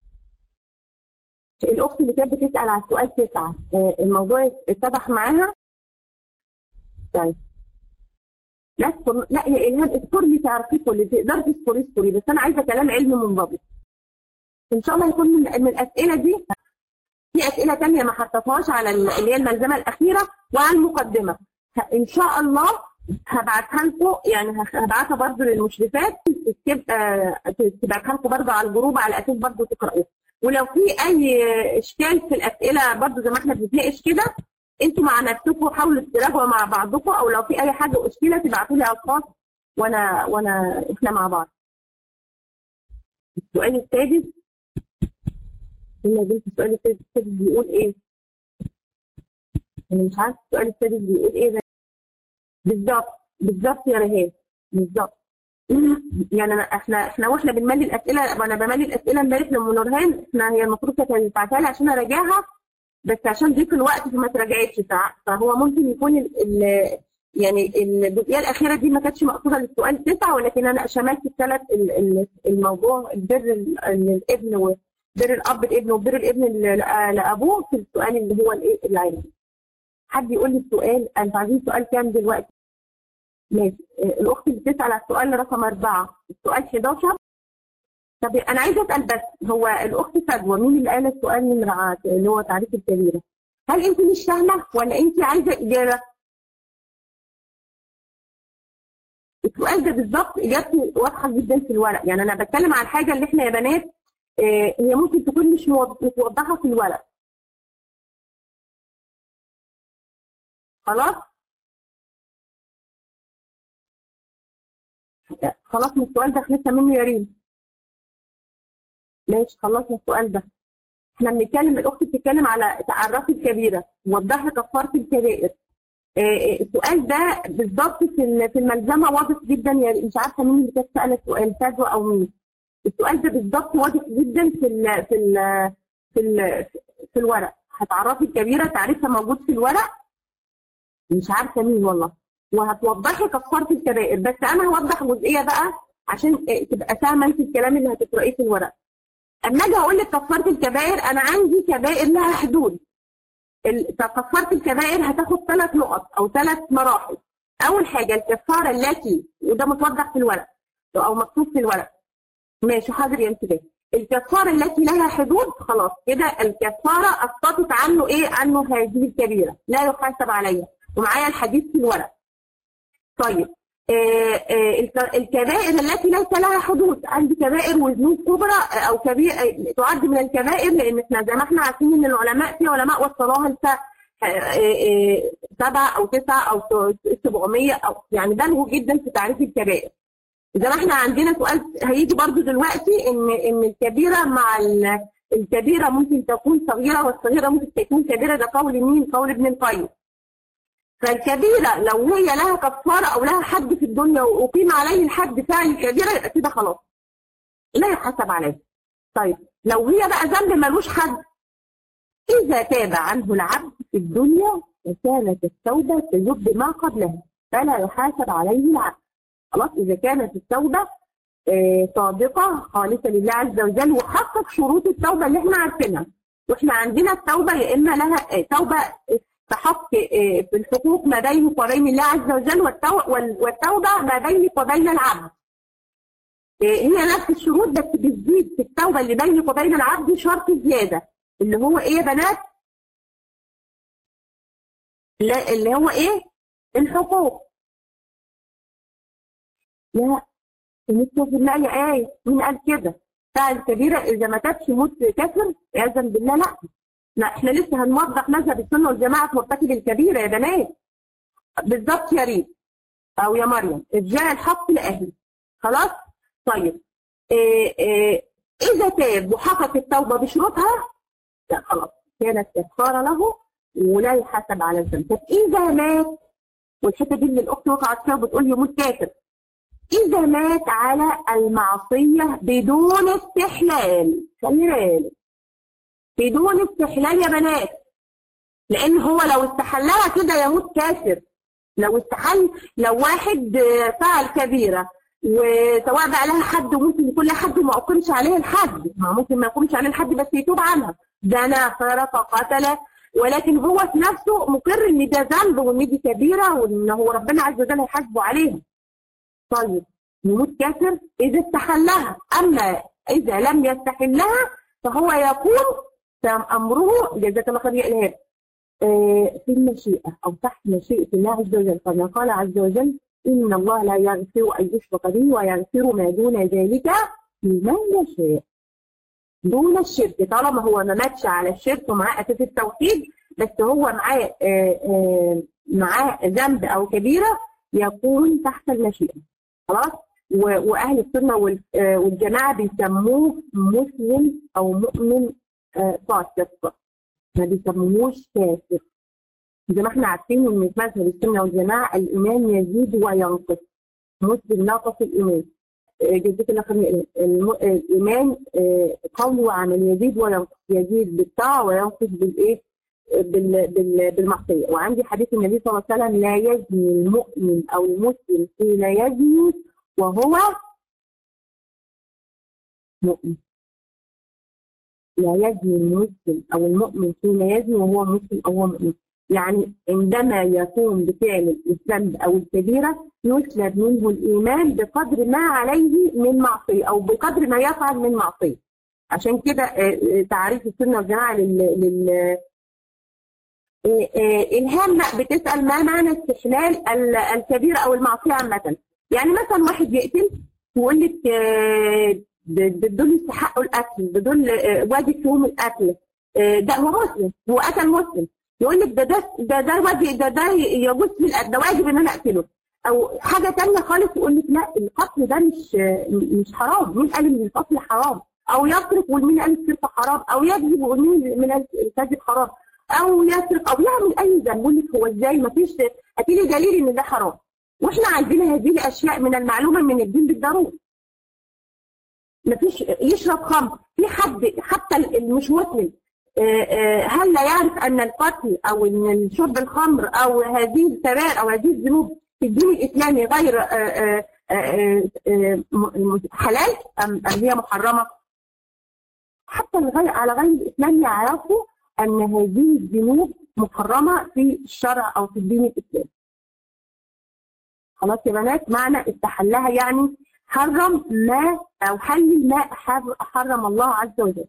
الاخت اللي كانت بتسال على السؤال تسعه اه، الموضوع اتضح معاها طيب لا اذكر لا يا الهام اذكر لي تعرفي كل تقدر تذكري اذكري بس انا عايزه كلام علمي منضبط ان شاء الله يكون من, من الاسئله دي في اسئله ثانيه ما حطيتهاش على ال- اللي هي الملزمه الاخيره وعلى المقدمه ه- ان شاء الله هبعتها لكم يعني هخ- هبعتها برضه للمشرفات تبقى تبعتها لكم برضه على الجروب على اساس برضه تقراوها ولو في اي اشكال في الاسئله برضه زي ما احنا بنتناقش كده انتوا مع نفسكم حاولوا تراجعوا مع بعضكم او لو في اي حاجه اشكله تبعتوا لي على الخاص وانا وانا احنا مع بعض. السؤال السادس هنا بنت السؤال السادس السادس بيقول ايه؟ انا مش عارفه السؤال السادس بيقول ايه ده بالظبط بالظبط يا رهان بالظبط يعني أنا احنا احنا واحنا بنملي الاسئله وانا بملي الاسئله امبارح لام نورهان احنا هي المفروض كانت تبعتها لي عشان اراجعها بس عشان ضيق الوقت فما تراجعتش فع- فهو ممكن يكون ال ال يعني الجزئيه الاخيره دي ما كانتش مقصوده للسؤال تسعه ولكن انا شملت الثلاث ال- ال- الموضوع البر ال- الابن وبر الاب الابن وبر الابن ل- لابوه في السؤال اللي هو الايه العلمي. حد يقول لي السؤال انتوا عايزين سؤال كام دلوقتي؟ ماشي آه، الاخت اللي بتسال على السؤال رقم اربعه السؤال 11 طب انا عايزه اسال بس هو الاخت فجوه مين اللي قال السؤال نمره ع- اللي هو تعريف الكبيره؟ هل انت مش فاهمه ولا انت عايزه اجابه؟ السؤال ده بالظبط اجابته واضحه جدا في الورق يعني انا بتكلم على الحاجه اللي احنا يا بنات آه، هي ممكن تكون مش موض- متوضحه في الورق خلاص خلاص من السؤال ده خلصنا منه يا ريم ماشي خلصنا السؤال ده احنا بنتكلم الاخت بتتكلم على تعرفي الكبيره وضحي كفاره الكبائر آه، آه، السؤال ده بالظبط في ال- في الملزمه واضح جدا يعني مش عارفه مين اللي كانت سالت السؤال فجوه او مين السؤال ده بالظبط واضح جدا في ال في ال في ال في الورق هتعرفي الكبيره تعريفها موجود في الورق مش عارفه مين والله وهتوضحي كفاره الكبائر بس انا هوضح جزئيه بقى عشان آه، تبقى فاهمه انت الكلام اللي هتقرأيه في الورق اما اجي اقول لك كفاره الكبائر انا عندي كبائر لها حدود ال- كفاره الكبائر هتاخد ثلاث نقط او ثلاث مراحل اول حاجه الكفاره التي وده متوضح في الورق او مكتوب في الورق ماشي حاضر يا انتباه الكفاره التي لها حدود خلاص كده الكفاره اسقطت عنه ايه عنه هذه الكبيره لا يحاسب عليها ومعايا الحديث في الورق طيب آه، آه، الك- الكبائر التي ليس لها حدود عندي كبائر وذنوب كبرى آه، او كبير آه، تعد من الكبائر لان احنا زي ما احنا عارفين ان العلماء في علماء وصلوها لس- آه، آه، سبعة أو تسعة أو 700 أو يعني بلغوا جدا في تعريف الكبائر. إذا ما احنا عندنا سؤال هيجي برضو دلوقتي إن إن الكبيرة مع الكبيرة ممكن تكون صغيرة والصغيرة ممكن تكون كبيرة ده قول مين؟ قول ابن القيم. فالكبيرة لو هي لها كفارة أو لها حد في الدنيا وأقيم عليه الحد فعل الكبيرة يبقى كده خلاص. لا يحاسب عليه. طيب لو هي بقى ذنب ملوش حد إذا تاب عنه العبد في الدنيا وكانت التوبة تجب ما قبلها فلا يحاسب عليه العبد خلاص إذا كانت التوبة صادقة خالصة لله عز وجل وحقق شروط التوبة اللي احنا عارفينها واحنا عندنا التوبة يا إما لها توبة تحق في الحقوق ما بينك وبين الله عز وجل والتوبة ما بينك وبين العبد هي نفس الشروط بس بتزيد في التوبة اللي بينك وبين العبد شرط زيادة اللي هو ايه يا بنات اللي هو ايه الحقوق لا نكتب في الله آية مين قال كده فعل كبيرة إذا ما تبش موت كافر عياذا بالله لا لا احنا لسه هنوضح مذهب السنة والجماعة في مرتكب الكبيرة يا بنات بالظبط يا ريت أو يا مريم ارجاع الحق لأهله خلاص طيب إيه إيه إذا تاب وحقق التوبة بشروطها لا خلاص كانت كفارة له ولا يحاسب على الذنب طب إذا مات والحتة دي اللي الأخت وقعت فيها بتقول يموت كافر إذا مات على المعصية بدون استحلال خلي بالك بدون استحلال يا بنات لأن هو لو استحلها كده يموت كافر لو استحل لو واحد فعل كبيرة وسواء بقى لها حد وممكن يكون لها حد وما أقيمش عليه الحد ما ممكن ما يقومش عليه الحد بس يتوب عنها زنى سرق قتل ولكن هو في نفسه مقر ان ده ذنب وان دي كبيره وان هو ربنا عز وجل هيحاسبه عليها. طيب يموت كافر اذا استحلها اما اذا لم يستحلها فهو يكون امره جزاك الله خير يا الهاب في المشيئه او تحت مشيئه الله عز وجل كما قال عز وجل ان الله لا يغفر ان يشرك به ويغفر ما دون ذلك لمن يشاء. دون الشرك طالما هو ما ماتش على الشرك ومعاه اساس التوحيد بس هو معاه معاه ذنب او كبيره يكون تحت المشيئه خلاص واهل السنه والجماعه بيسموه مسلم او مؤمن فاسق ما بيسموهوش كافر زي ما احنا عارفين ان في مذهب السنه والجماعه الايمان يزيد وينقص مسلم ناقص الايمان جزاك الله خير الايمان قول وعمل يزيد وينقص يزيد بالطاعه وينقص بالايه بالمعصيه وعندي حديث النبي صلى الله عليه وسلم لا يزني المؤمن او المسلم حين يزني وهو مؤمن لا يزني المسلم او المؤمن حين يزني وهو مسلم او هو مؤمن يعني عندما يقوم بفعل الذنب او الكبيره يسلب منه الايمان بقدر ما عليه من معصيه او بقدر ما يفعل من معصيه عشان كده تعريف السنه والجماعه لل, لل... الهام بتسال ما معنى استحلال الكبيره او المعصيه عامه يعني مثلا واحد يقتل ويقول لك بدول يستحقوا القتل بدول واجب فيهم القتل ده هو مسلم هو قتل مسلم يقول لك ده ده ده ده واجب ده ده يجوز في القتل ده واجب ان انا اقتله او حاجه ثانيه خالص يقول لك لا القتل ده مش مش حرام مين قال ان القتل حرام او يسرق ومين قال السرقه حرام او يكذب ومين من الكذب حرام او يسرق او يعمل اي ذنب يقول لك هو ازاي ما فيش هاتي لي دليل ان ده حرام واحنا عندنا هذه الاشياء من المعلومه من الدين بالضروره ما فيش يشرب خمر في حد حتى مش مسلم هل لا يعرف ان القتل او ان شرب الخمر او هذه الكبائر او هذه الذنوب في الدين الاسلامي غير حلال ام هي محرمه؟ حتى الغير على غير الاسلام يعرفوا ان هذه الذنوب محرمه في الشرع او في الدين الاسلامي. خلاص يا بنات معنى استحلها يعني حرم ما او حل ما حرم الله عز وجل.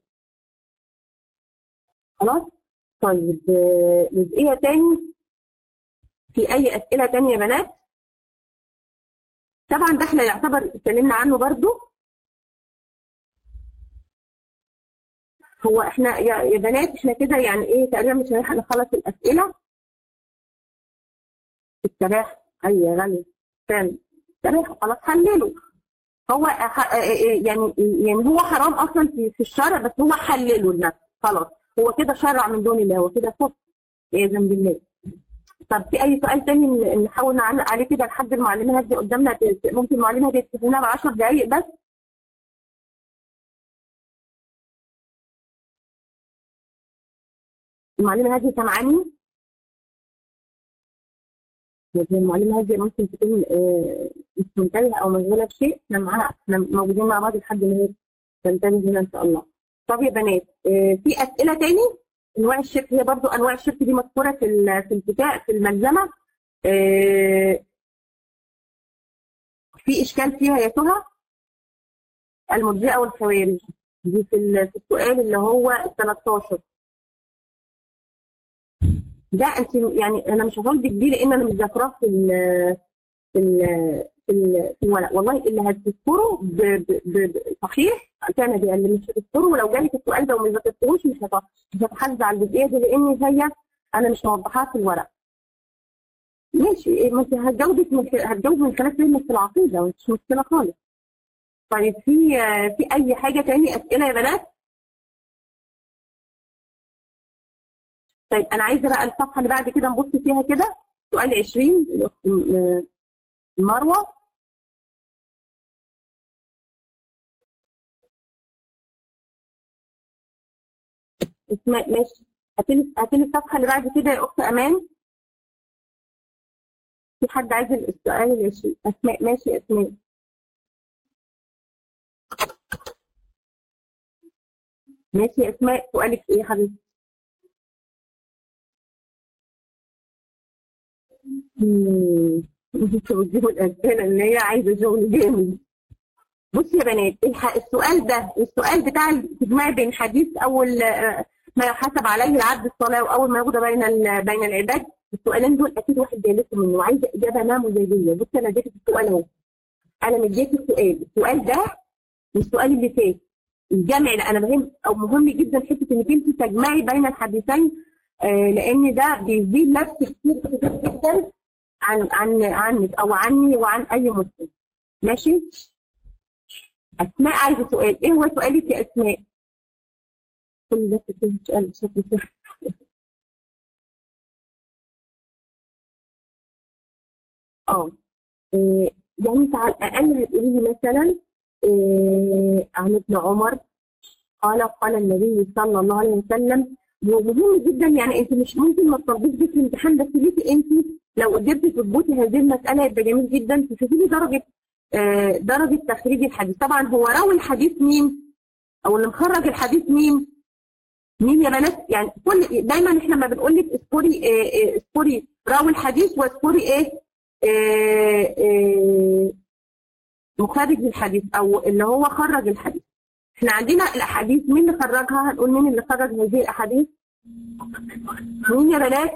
خلاص؟ طيب جزئيه تاني في اي اسئله تانية يا بنات؟ طبعا ده احنا يعتبر اتكلمنا عنه برضو هو احنا يا بنات احنا كده يعني ايه تقريبا مش هنلحق نخلص الاسئله استباح ايوه يا غالي فعلا استباح خلاص حلله هو ح- يعني يعني هو حرام اصلا في في الشرع بس هو حلله لنفسه خلاص هو كده شرع من دون الله هو كده كفر عياذا بالله طب في اي سؤال تاني ن- نحاول نعلق عليه كده لحد المعلمه هدي قدامنا ت- ممكن المعلمه هدي تكتبنا ب 10 دقائق بس المعلمه هدي سامعاني؟ يعني المعلمه هدي ممكن تكون آه، مش منتبهه او مشغوله بشيء احنا معاها احنا موجودين مع بعض لحد ما هي تنتبه هنا ان شاء الله. طب يا بنات آه، في اسئله تاني؟ انواع الشرك هي برضو انواع الشرك دي مذكوره في ال- في الكتاب في الملزمه آه، في اشكال فيها يا سهى المرجئه والخوارج دي في ال- في السؤال اللي هو ال 13 ده انت يعني انا مش هقول دي لان انا مش ذاكراه في ال في ال في ال- في الورق والله اللي هتذكره ب- ب- ب- ب- صحيح كان دي اللي مش هتذكره ولو جالك السؤال ده وما ذاكرتهوش مش هت- مش هتحاسب على الجزئيه دي لان هي انا مش موضحاها في الورق ماشي ما انت هتجاوبك من خ- هتجاوب من خلال فهمك في العقيده مش مشكله خالص طيب في في اي حاجه تاني اسئله يا بنات طيب انا عايزه بقى الصفحه اللي بعد كده نبص فيها كده سؤال 20 الأخت م- مروه اسماء ماشي هاتلي هاتلي الصفحه اللي بعد كده يا اخت امان في حد عايز السؤال العشرين اسماء ماشي اسماء ماشي يا اسماء سؤالك ايه يا حبيبتي؟ مم. انتوا بتجيبوا الاسئله اللي هي عايزه شغل جامد بصي يا بنات الح- السؤال ده السؤال بتاع التجميع بين حديث اول آه، ما يحاسب عليه العبد الصلاه واول ما يقضى بين ال- بين العباد السؤالين دول اكيد واحد جايلكم منه وعايزه اجابه ما مجازيه بصي انا اديتك السؤال اهو انا مديك السؤال السؤال ده مش السؤال اللي فات الجمع ده انا مهم او مهم جدا حته انك انت تجمعي بين الحديثين آه، لان ده بيزيد نفس كتير كتير جدا عن عن عنك او عني وعن اي مسلم ماشي اسماء عايزه سؤال ايه هو سؤالك يا اسماء كل ده كده سؤال بشكل سهل اه إيه، يعني على الاقل هتقولي لي مثلا إيه، عن ابن عمر قال قال النبي صلى الله عليه وسلم ومهم جدا يعني انت مش ممكن ما تطبقيش دي في الامتحان بس ليكي انت لو قدرتي تظبطي هذه المساله يبقى جميل جدا تشوفي لي درجه آه، درجه تخريج الحديث طبعا هو راوي الحديث مين او اللي مخرج الحديث مين مين يا بنات يعني كل دايما احنا لما بنقول لك اذكري آه، آه، اذكري راوي الحديث واذكري ايه آه، آه، مخرج الحديث او اللي هو خرج الحديث احنا عندنا الاحاديث مين اللي خرجها هنقول مين اللي خرج هذه الاحاديث مين يا بنات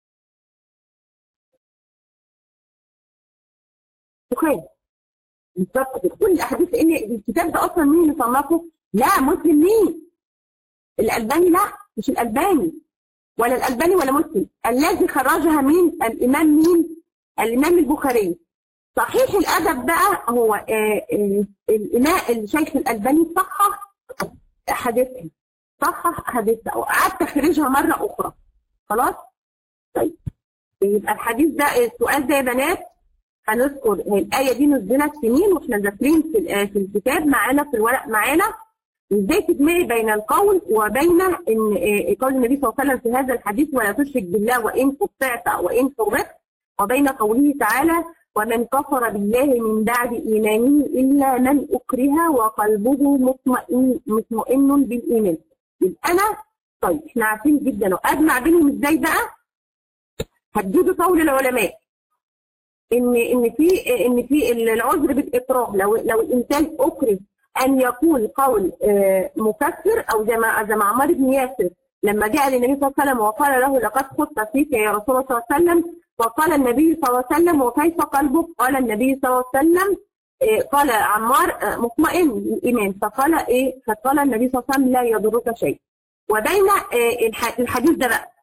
بخاري بالظبط كده. كل الاحاديث ان الكتاب ده اصلا مين اللي صنفه لا مسلم مين الالباني لا مش الالباني ولا الالباني ولا مسلم الذي خرجها مين الامام مين الامام البخاري صحيح الادب بقى هو آه، آه، الامام الشيخ الالباني صحح حديثها صحح حديثها وقعد تخريجها مره اخرى خلاص طيب يبقى الحديث ده السؤال ده يا بنات هنذكر الآية دي نزلت سنين واحنا ذاكرين في ال- في الكتاب معانا في الورق معانا ازاي تجمعي بين القول وبين ان آه، قول النبي صلى الله عليه وسلم في هذا الحديث ولا تشرك بالله وان قطعت وان حرمت وبين قوله تعالى ومن كفر بالله من بعد ايمانه الا من اكره وقلبه مطمئن مطمئن بالايمان يبقى انا طيب احنا عارفين جدا واجمع بينهم ازاي بقى هتجيبي قول العلماء ان ان في ان في العذر بالاكراه لو لو الانسان اكره ان يقول قول آه، مكفر او زي ما زي ما عمار بن ياسر لما جاء للنبي صلى الله عليه وسلم وقال له لقد خط فيك يا رسول الله صلى الله عليه وسلم وقال النبي صلى الله عليه وسلم وكيف قلبك؟ قال النبي صلى الله عليه وسلم آه، قال عمار آه، مطمئن الايمان فقال ايه؟ فقال النبي صلى الله عليه وسلم لا يضرك شيء. وبين آه، الح- الحديث ده بقى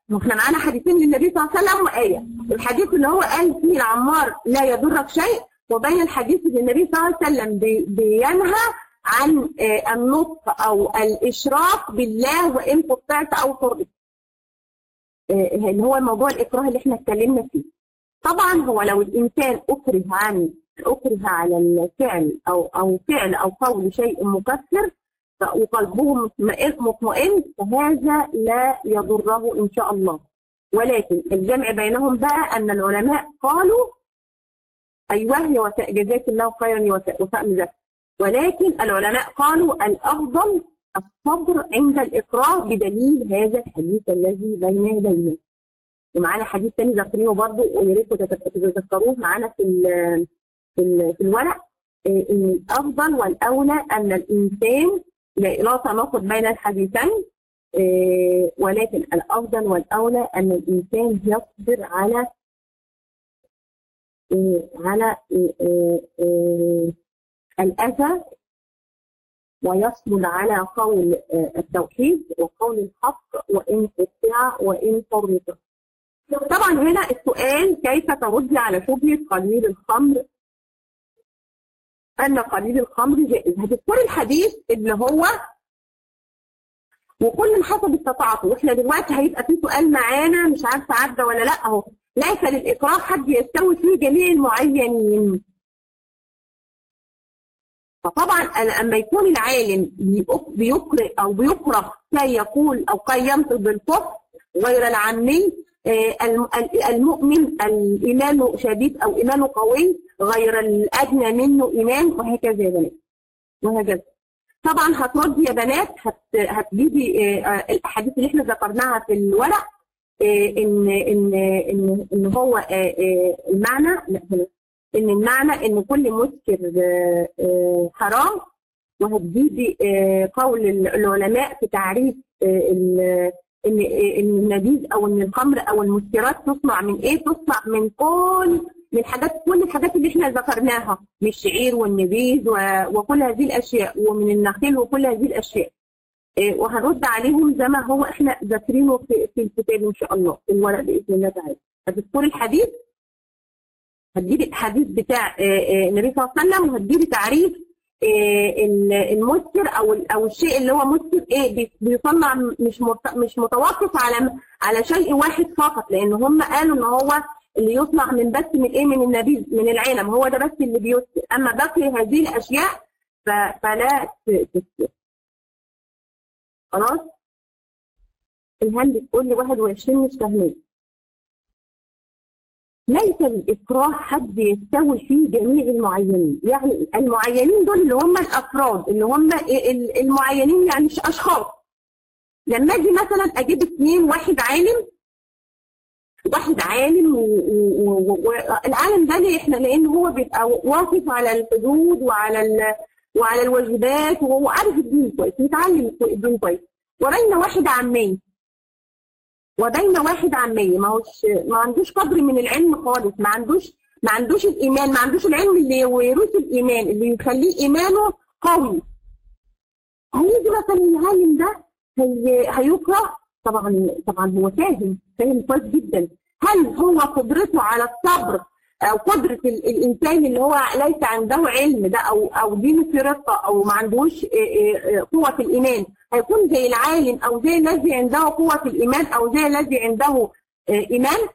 واحنا معانا حديثين للنبي صلى الله عليه وسلم وآية الحديث اللي هو قال فيه العمار لا يضرك شيء وبين الحديث اللي النبي صلى الله عليه وسلم بي- بينهى عن آه، النطق أو الإشراك بالله وإن قطعت أو فرضت آه، اللي هو موضوع الإكراه اللي احنا اتكلمنا فيه طبعا هو لو الإنسان أكره عن أكره على الفعل أو أو فعل أو قول شيء مكفر ف- وقلبه مطمئن مطمئن فهذا لا يضره إن شاء الله ولكن الجمع بينهم بقى أن العلماء قالوا أيوه يا وفاء جزاك الله خيرا يا وفاء وفاء مذاكر ولكن العلماء قالوا الأفضل الصبر عند الإكراه بدليل هذا الحديث الذي بين يدينا ومعانا حديث تاني ذاكرينه برضه ويا ريت تتذك- تتذكروه معانا في ال- في ال- في الورق إيه، ان الافضل والاولى ان الانسان لا لا تناقض بين الحديثين إيه، ولكن الافضل والاولى ان الانسان يصبر على إيه، على إيه، إيه، إيه، الاذى ويصبر على قول آه، التوحيد وقول الحق وان قطع وان فرط طبعا هنا السؤال كيف ترد على شبهه قليل الخمر ان قليل الخمر جائز هتذكر الحديث اللي هو وكل حسب استطاعته واحنا دلوقتي هيبقى في سؤال معانا مش عارفه عدى ولا لا اهو ليس للاكراه حد يستوي فيه جميع المعينين فطبعا أنا لما يكون العالم بيق- بيقرأ او بيكره كي يقول او كي ينطق بالكفر غير العامي آه، الم- ال- المؤمن الايمان شديد او ايمانه قوي غير الادنى منه ايمان وهكذا يا بنات وهكذا طبعا هترد يا بنات هت- هتجيبي آه، آه، الاحاديث اللي احنا ذكرناها في الورق آه، ان ان ان ان هو آه، آه، المعنى لا هنا. ان المعنى ان كل مسكر آه، آه، حرام وهتجيبي آه، قول العلماء في تعريف آه، ال- ان ان النبيذ او ان الخمر او المسكرات تصنع من ايه؟ تصنع من كل من حاجات كل الحاجات اللي احنا ذكرناها من الشعير والنبيذ و- وكل هذه الاشياء ومن النخيل وكل هذه الاشياء إيه، وهنرد عليهم زي ما هو احنا ذاكرينه في, في الكتاب ان شاء الله في الورق باذن الله تعالى هتذكري الحديث هتجيبي الحديث بتاع إيه، إيه، النبي صلى الله عليه وسلم وهتجيبي تعريف إيه، ال- المسكر او ال- او الشيء اللي هو مسكر ايه بي- بيصنع مش مرت- مش متوقف على على شيء واحد فقط لان هم قالوا ان هو اللي يصنع من بس من ايه من النبيذ من العنب هو ده بس اللي بيسكر اما باقي هذه الاشياء ف- فلا ت- تسكر خلاص الهند بتقول لي 21 مش فاهمين ليس الإكراه حد يستوي فيه جميع المعينين يعني المعينين دول اللي هم الأفراد اللي هم ال- المعينين يعني مش أشخاص لما أجي مثلا أجيب اثنين واحد عالم واحد عالم والعالم ده ليه احنا لان هو بيبقى واقف على الحدود وعلى ال... وعلى الواجبات وهو عارف الدين كويس متعلم الدين كويس وبين واحد عامي وبين واحد عامي ما هوش ما عندوش قدر من العلم خالص ما عندوش ما عندوش الايمان ما عندوش العلم اللي يورث الايمان اللي يخليه ايمانه قوي هيجي مثلا العالم ده هي... هيقرا طبعا طبعا هو فاهم فاهم كويس جدا هل هو قدرته على الصبر او قدره ال- الانسان اللي هو ليس عنده علم ده او او دين في رقه او ما عندوش إيه إيه قوه في الايمان هيكون زي العالم او زي الذي عنده قوه في الايمان او زي الذي عنده إيه ايمان؟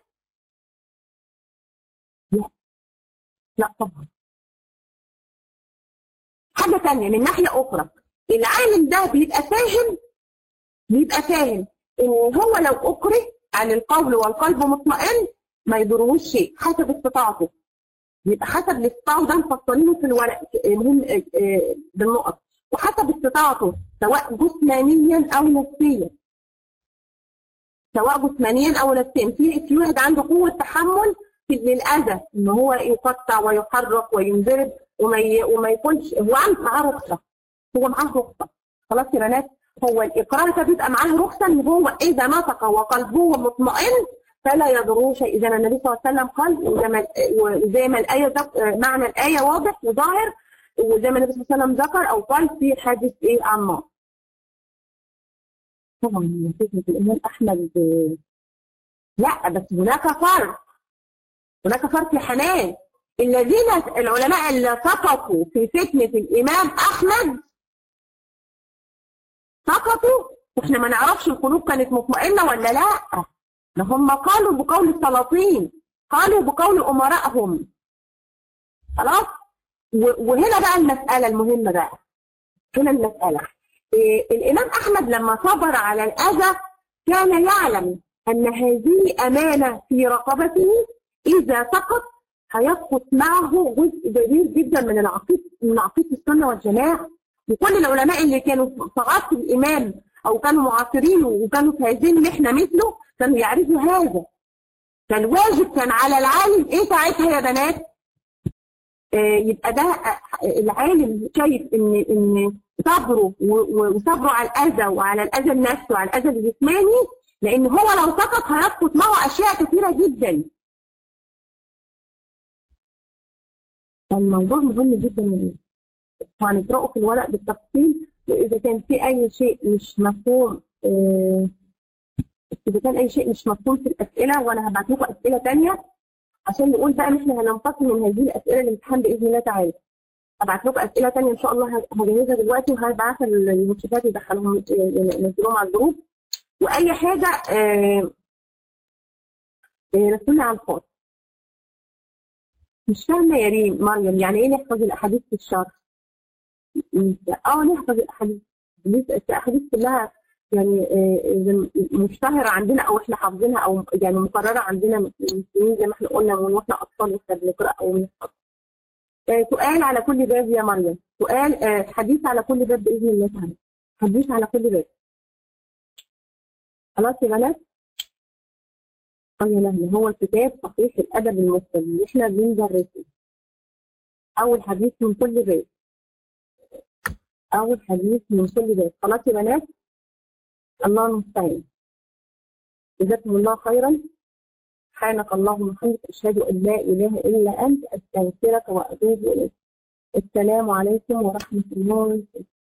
لا لا طبعا حاجه ثانيه من ناحيه اخرى العالم ده بيبقى فاهم بيبقى فاهم ان هو لو اكره عن القول والقلب مطمئن ما يضرهوش شيء حسب استطاعته يبقى حسب الاستطاعه ده مفصلينه في الورق مهم آه، آه، بالنقط وحسب استطاعته سواء جسمانيا او نفسيا سواء جسمانيا او نفسيا في في واحد عنده قوه تحمل في للاذى ان هو يقطع ويحرك وينضرب وما ي... وما يكونش هو عنده معاه رخصه هو معاه رخصه خلاص يا بنات هو الاقرار ده بيبقى معاه رخصه ان هو اذا نطق وقلبه مطمئن فلا يضره شيء زي ما النبي صلى الله عليه وسلم قال وزي ما وزي ما الايه ذك- معنى الايه واضح وظاهر وزي ما النبي صلى الله عليه وسلم ذكر او قال في حديث ايه عمار طبعا فكره الامام احمد لا بس هناك فرق هناك فرق يا حنان الذين العلماء اللي سقطوا في فتنة الإمام أحمد سقطوا احنا ما نعرفش القلوب كانت مطمئنة ولا لا ده هم قالوا بقول السلاطين قالوا بقول أمرائهم خلاص وهنا بقى المسألة المهمة بقى هنا المسألة إيه الإمام أحمد لما صبر على الأذى كان يعلم أن هذه أمانة في رقبته إذا سقط هيسقط معه جزء كبير جدا من العقيدة من عقيدة السنة والجماعة وكل العلماء اللي كانوا صغار الإمام أو كانوا معاصرينه وكانوا في هذه المحنة مثله كانوا يعرفوا هذا فالواجب كان على العالم إيه ساعتها يا بنات؟ آه يبقى ده العالم شايف إن إن صبره وصبره على الأذى وعلى الأذى النفسي وعلى الأذى الجسماني لأن هو لو سقط هيسقط معه أشياء كثيرة جدا الموضوع مهم جدا وهنقرأه في الورق بالتفصيل وإذا كان في أي شيء مش مفهوم إذا كان أي شيء مش مفهوم في الأسئلة وأنا هبعت لكم أسئلة تانية عشان نقول بقى إن إحنا هننتقل من هذه الأسئلة للامتحان بإذن الله تعالى. هبعت لكم أسئلة تانية إن شاء الله هجهزها دلوقتي وهبعتها للمشرفات يدخلوهم ينزلوهم على الجروب وأي حاجة رسلنا على الخاص. مش فاهمة يا ريم مريم يعني ايه نحفظ الأحاديث في الشرح؟ اه نحفظ الأحاديث الأحاديث كلها يعني مشتهرة عندنا أو احنا حافظينها أو يعني مقررة عندنا من سنين زي ما احنا قلنا من واحنا أطفال واحنا بنقرأ أو بنحفظ. سؤال على كل باب يا مريم، سؤال حديث على كل باب بإذن الله تعالى. حديث على كل باب. خلاص يا بنات؟ نهل هو الكتاب صحيح الأدب المسلم اللي احنا بندرسه أول حديث من كل بيت أول حديث من كل بيت خلاص يا بنات الله المستعان جزاكم الله خيرا سبحانك اللهم وبحمدك أشهد أن لا إله إلا أنت أستغفرك وأتوب إليك السلام عليكم ورحمة الله وبركاته